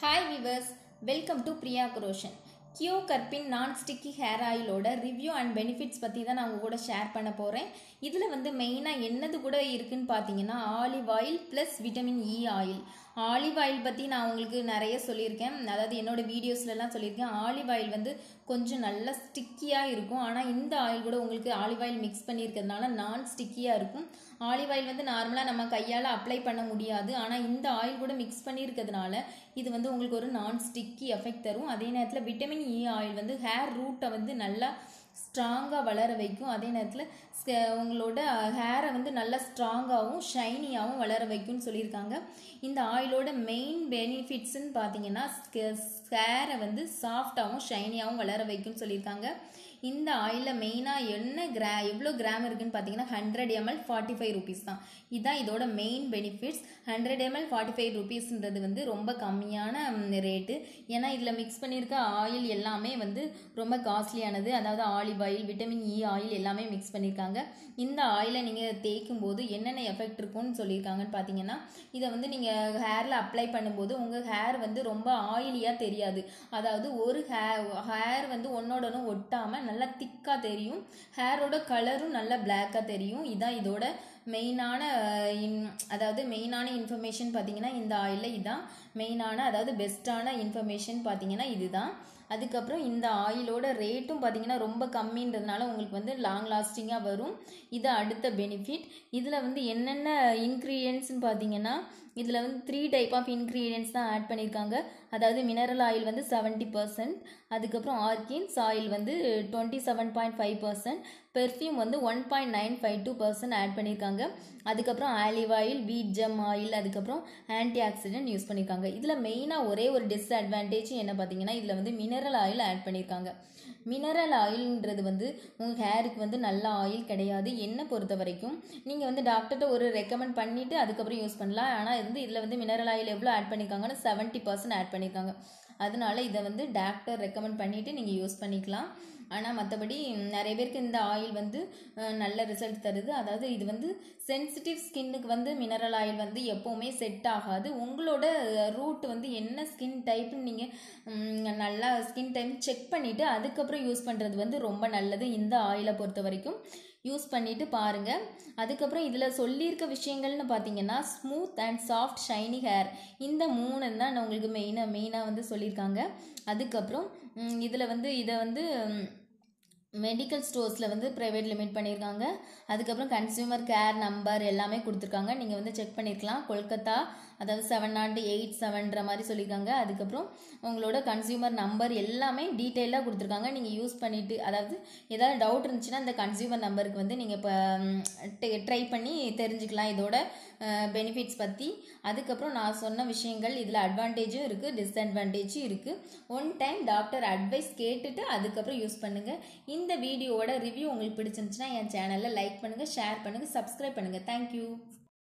hi viewers welcome to Priya குரோஷன் கியோ கற்பின் நான் ஸ்டிக்கி ஹேர் ஆயிலோட ரிவ்யூ அண்ட் பெனிஃபிட்ஸ் பற்றி தான் நான் உங்கள் கூட ஷேர் பண்ண போகிறேன் இதில் வந்து மெயினாக என்னது கூட இருக்குன்னு பார்த்தீங்கன்னா olive oil plus vitamin E oil olive oil பற்றி நான் உங்களுக்கு நிறைய சொல்லியிருக்கேன் அதாவது என்னோட வீடியோஸ்லலாம் சொல்லியிருக்கேன் ஆலிவ் ஆயில் வந்து கொஞ்சம் நல்லா ஸ்டிக்கியாக இருக்கும் ஆனால் இந்த ஆயில் கூட உங்களுக்கு ஆலிவ் ஆயில் மிக்ஸ் பண்ணியிருக்கிறதுனால நான் ஸ்டிக்கியாக இருக்கும் ஆலிவ் ஆயில் வந்து நார்மலாக நம்ம கையால் அப்ளை பண்ண முடியாது ஆனால் இந்த ஆயில் கூட மிக்ஸ் பண்ணியிருக்கிறதுனால இது வந்து உங்களுக்கு ஒரு நான் ஸ்டிக்கி எஃபெக்ட் தரும் அதே நேரத்தில் விட்டமின் இ ஆயில் வந்து ஹேர் ரூட்டை வந்து நல்லா ஸ்ட்ராங்காக வளர வைக்கும் அதே நேரத்தில் உங்களோட ஹேரை வந்து நல்லா ஸ்ட்ராங்காகவும் ஷைனியாகவும் வளர வைக்கும்னு சொல்லியிருக்காங்க இந்த ஆயிலோட மெயின் பெனிஃபிட்ஸ்ன்னு பார்த்தீங்கன்னா ஹேரை வந்து சாஃப்டாகவும் ஷைனியாகவும் வளர வைக்கும்னு சொல்லியிருக்காங்க இந்த ஆயிலில் மெயினாக என்ன கிரா எவ்வளோ கிராம் இருக்குன்னு பார்த்தீங்கன்னா hundred ml forty five rupees தான் இதுதான் இதோட main benefits hundred ml forty five ருபீஸ்ன்றது வந்து ரொம்ப கம்மியான ரேட்டு ஏன்னா இதில் மிக்ஸ் பண்ணியிருக்க ஆயில் எல்லாமே வந்து ரொம்ப காஸ்ட்லியானது அதாவது olive oil vitamin E oil எல்லாமே மிக்ஸ் பண்ணியிருக்காங்க இந்த ஆயிலை நீங்கள் தேய்க்கும் போது என்னென்ன எஃபெக்ட் இருக்கும்னு சொல்லியிருக்காங்கன்னு பார்த்தீங்கன்னா இதை வந்து நீங்கள் ஹேரில் அப்ளை பண்ணும்போது உங்கள் ஹேர் வந்து ரொம்ப ஆயிலியாக தெரியாது அதாவது ஒரு ஹேர் ஹேர் வந்து ஒன்னோட ஒன்று ஒட்டாமல் நல்லா திக்காக தெரியும் ஹேரோட கலரும் நல்லா பிளாக்காக தெரியும் இதான் இதோட மெயினான இன் அதாவது மெயினான இன்ஃபர்மேஷன் பார்த்தீங்கன்னா இந்த ஆயிலில் இதுதான் மெயினான அதாவது பெஸ்ட்டான இன்ஃபர்மேஷன் பார்த்தீங்கன்னா இதுதான் அதுக்கப்புறம் இந்த ஆயிலோட ரேட்டும் பார்த்தீங்கன்னா ரொம்ப கம்மின்றதுனால உங்களுக்கு வந்து லாங் லாஸ்டிங்காக வரும் இது அடுத்த பெனிஃபிட் இதில் வந்து என்னென்ன இன்க்ரீடியன்ட்ஸ்னு பார்த்தீங்கன்னா இதில் வந்து த்ரீ டைப் ஆஃப் இன்க்ரீடியன்ட்ஸ் தான் ஆட் பண்ணியிருக்காங்க அதாவது மினரல் ஆயில் வந்து செவன்ட்டி பர்சன்ட் அதுக்கப்புறம் ஆர்கின்ஸ் ஆயில் வந்து twenty seven point five percent perfume வந்து one point nine five two percent add பண்ணியிருக்காங்க அதுக்கப்புறம் olive oil wheat germ oil அதுக்கப்புறம் ஆன்டி ஆக்சிடென்ட் யூஸ் பண்ணியிருக்காங்க இதில் மெயினாக ஒரே ஒரு டிஸ்அட்வான்டேஜ் என்ன பார்த்தீங்கன்னா இதில் வந்து மினரல் ஆயில் ஆட் பண்ணியிருக்காங்க மினரல் ஆயில்ன்றது வந்து உங்கள் ஹேருக்கு வந்து நல்ல ஆயில் கிடையாது என்னை பொறுத்த வரைக்கும் நீங்கள் வந்து டாக்டர்கிட்ட ஒரு ரெக்கமெண்ட் பண்ணிவிட்டு அதுக்கப்புறம் யூஸ் பண்ணலாம் ஆனால் வந்து இதில் வந்து மினரல் ஆயில் எவ்வளோ ஆட் பண்ணியிருக்காங்கன்னா செவன்ட்டி பர்சன்ட் ஆட் பண்ணியிருக்காங்க அதனால இதை வந்து டாக்டர் ரெக்கமெண்ட் பண்ணிவிட்டு நீங்கள் யூஸ் பண்ணிக்கலாம் ஆனால் மற்றபடி நிறைய பேருக்கு இந்த ஆயில் வந்து நல்ல ரிசல்ட் தருது அதாவது இது வந்து சென்சிட்டிவ் ஸ்கின்னுக்கு வந்து மினரல் ஆயில் வந்து எப்போவுமே செட் ஆகாது உங்களோட ரூட் வந்து என்ன ஸ்கின் டைப்னு நீங்கள் நல்லா ஸ்கின் டைப் செக் பண்ணிவிட்டு அதுக்கப்புறம் யூஸ் பண்ணுறது வந்து ரொம்ப நல்லது இந்த ஆயிலை பொறுத்த வரைக்கும் யூஸ் பண்ணிவிட்டு பாருங்கள் அதுக்கப்புறம் இதில் சொல்லியிருக்க விஷயங்கள்னு பார்த்தீங்கன்னா smooth and soft shiny hair இந்த மூணு தான் நான் உங்களுக்கு மெயினாக மெயினாக வந்து சொல்லியிருக்காங்க அதுக்கப்புறம் இதில் வந்து இதை வந்து மெடிக்கல் ஸ்டோர்ஸில் வந்து ப்ரைவேட் லிமிட் பண்ணியிருக்காங்க அதுக்கப்புறம் கன்சியூமர் கேர் நம்பர் எல்லாமே கொடுத்துருக்காங்க நீங்கள் வந்து செக் பண்ணியிருக்கலாம் கொல்கத்தா அதாவது செவன் நாட் எயிட் செவன்ற மாதிரி சொல்லியிருக்காங்க அதுக்கப்புறம் உங்களோட கன்சியூமர் நம்பர் எல்லாமே டீட்டெயிலாக கொடுத்துருக்காங்க நீங்கள் யூஸ் பண்ணிவிட்டு அதாவது ஏதாவது டவுட் இருந்துச்சுன்னா இந்த கன்சியூமர் நம்பருக்கு வந்து நீங்கள் இப்போ ட்ரை பண்ணி தெரிஞ்சுக்கலாம் இதோட பெனிஃபிட்ஸ் பற்றி அதுக்கப்புறம் நான் சொன்ன விஷயங்கள் இதில் அட்வான்டேஜும் இருக்குது டிஸ்அட்வான்டேஜும் இருக்குது ஒன் டைம் டாக்டர் அட்வைஸ் கேட்டுட்டு அதுக்கப்புறம் யூஸ் பண்ணுங்கள் இந்த வீடியோவோட ரிவ்யூ உங்களுக்கு பிடிச்சிருந்துச்சுன்னா என் சேனலில் லைக் பண்ணுங்கள் ஷேர் பண்ணுங்கள் சப்ஸ்கிரைப் பண்ணுங்கள் தேங்க்யூ